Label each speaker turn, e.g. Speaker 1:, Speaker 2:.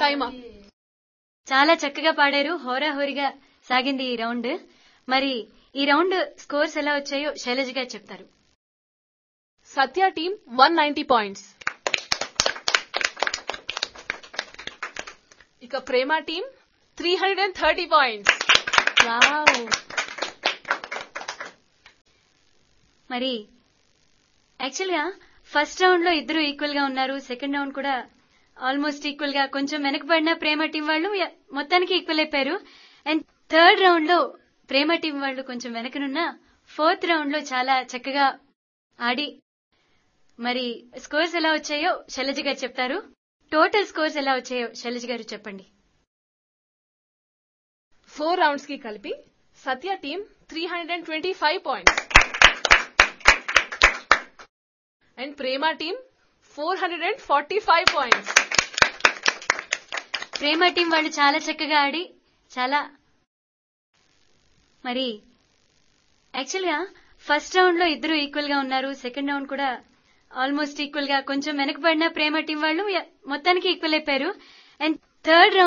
Speaker 1: time up
Speaker 2: చాలా చక్కగా పాడారు హోరాహోరీగా సాగింది ఈ రౌండ్ మరి ఈ రౌండ్ స్కోర్స్ ఎలా వచ్చాయో శైలజ గారు చెప్తారు
Speaker 1: Satya team one ninety points ఇక Prema team three hundred and thirty points
Speaker 2: మరి యాక్చువల్ గా ఫస్ట్ రౌండ్ లో ఇద్దరు ఈక్వల్ గా ఉన్నారు సెకండ్ రౌండ్ కూడా ఆల్మోస్ట్ ఈక్వల్ గా కొంచెం వెనకబడిన ప్రేమ టీం వాళ్ళు య- మొత్తానికి ఈక్వల్ అయిపోయారు అండ్ థర్డ్ రౌండ్ లో ప్రేమ టీం వాళ్ళు కొంచెం వెనకనున్న ఫోర్త్ రౌండ్ లో చాలా చక్కగా ఆడి మరి స్కోర్స్ ఎలా వచ్చాయో శైలజ గారు చెప్తారు టోటల్ స్కోర్స్ ఎలా వచ్చాయో శైలజ గారు చెప్పండి
Speaker 1: ఫోర్ రౌండ్స్ కి కలిపి Satya team three hundred and twenty five points and Prema team four hundred and forty five points
Speaker 2: Prema team వాళ్ళు చాలా చక్కగా ఆడి చాలా మరి యాక్చువల్ గా ఫస్ట్ రౌండ్ లో ఇద్దరు ఈక్వల్ గా ఉన్నారు సెకండ్ రౌండ్ కూడా ఆల్మోస్ట్ ఈక్వల్ గా కొంచెం వెనకబడిన ప్రేమ టీం వాళ్ళు య- మొత్తానికి ఈక్వల్ అయిపోయారు అండ్ థర్డ్ రౌండ్